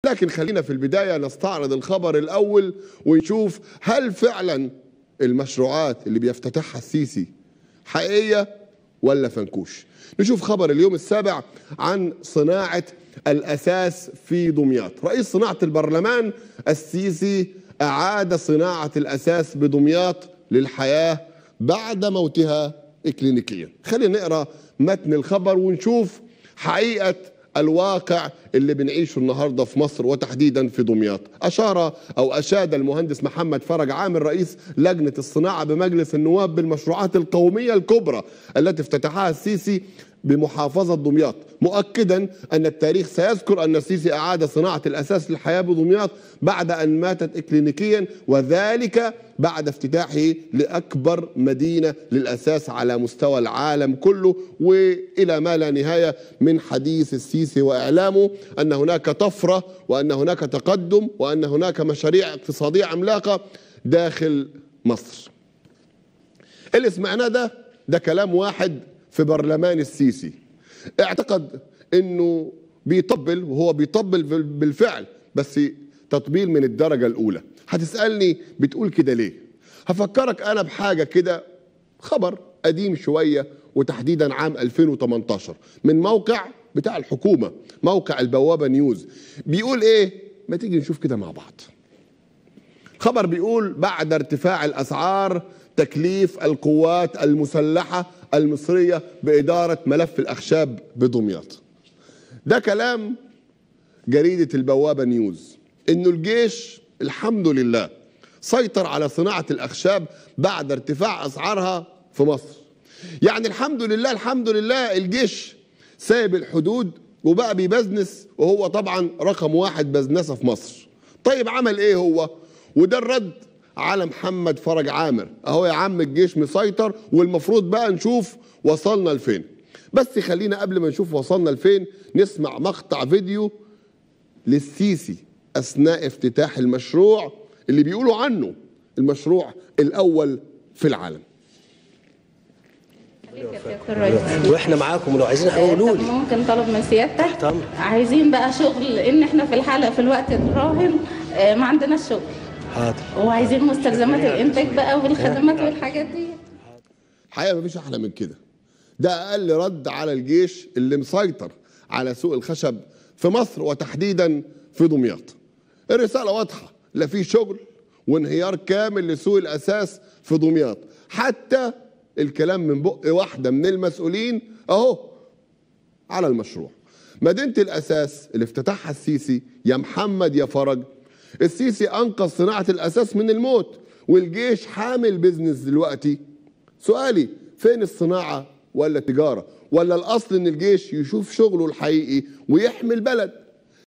لكن خلينا في البداية نستعرض الخبر الأول ونشوف هل فعلا المشروعات اللي بيفتتحها السيسي حقيقية ولا فنكوش نشوف خبر اليوم السابع عن صناعة الأساس في دمياط رئيس صناعة البرلمان السيسي أعاد صناعة الأساس بدمياط للحياة بعد موتها إكلينيكيا خلينا نقرأ متن الخبر ونشوف حقيقة الواقع اللي بنعيشه النهارده في مصر وتحديدا في دمياط اشار او اشاد المهندس محمد فرج عامر رئيس لجنه الصناعه بمجلس النواب بالمشروعات القوميه الكبرى التي افتتحها السيسي بمحافظة دمياط مؤكدا أن التاريخ سيذكر أن السيسي أعاد صناعة الأساس للحياة بدمياط بعد أن ماتت إكلينيكيا وذلك بعد افتتاحه لأكبر مدينة للأساس على مستوى العالم كله وإلى ما لا نهاية من حديث السيسي وإعلامه أن هناك طفرة وأن هناك تقدم وأن هناك مشاريع اقتصادية عملاقة داخل مصر اللي سمعناه ده ده كلام واحد في برلمان السيسي اعتقد انه بيطبل وهو بيطبل بالفعل بس تطبيل من الدرجة الأولى هتسألني بتقول كده ليه هفكرك أنا بحاجة كده خبر قديم شوية وتحديدا عام 2018 من موقع بتاع الحكومة موقع البوابة نيوز بيقول ايه ما تيجي نشوف كده مع بعض خبر بيقول بعد ارتفاع الأسعار تكليف القوات المسلحة المصرية بإدارة ملف الأخشاب بدمياط ده كلام جريدة البوابة نيوز إنه الجيش الحمد لله سيطر على صناعة الأخشاب بعد ارتفاع أسعارها في مصر يعني الحمد لله الحمد لله الجيش سايب الحدود وبقى بيبزنس وهو طبعا رقم واحد بزنسة في مصر طيب عمل ايه هو وده الرد على محمد فرج عامر اهو يا عم الجيش مسيطر والمفروض بقى نشوف وصلنا لفين بس خلينا قبل ما نشوف وصلنا لفين نسمع مقطع فيديو للسيسي اثناء افتتاح المشروع اللي بيقولوا عنه المشروع الاول في العالم واحنا معاكم ولو عايزين قولوا طب لي ممكن طلب من سيادتك تحت أمر. عايزين بقى شغل لان احنا في الحلقه في الوقت الراهن آه، ما عندناش شغل حاضر وعايزين مستلزمات الانتاج بقى والخدمات والحاجات دي الحقيقه مفيش احلى من كده ده اقل رد على الجيش اللي مسيطر على سوق الخشب في مصر وتحديدا في دمياط الرساله واضحه لا في شغل وانهيار كامل لسوق الاساس في دمياط حتى الكلام من بق واحده من المسؤولين اهو على المشروع مدينة الأساس اللي افتتحها السيسي يا محمد يا فرج السيسي أنقذ صناعة الأساس من الموت والجيش حامل بيزنس دلوقتي سؤالي فين الصناعة ولا التجارة ولا الأصل إن الجيش يشوف شغله الحقيقي ويحمي البلد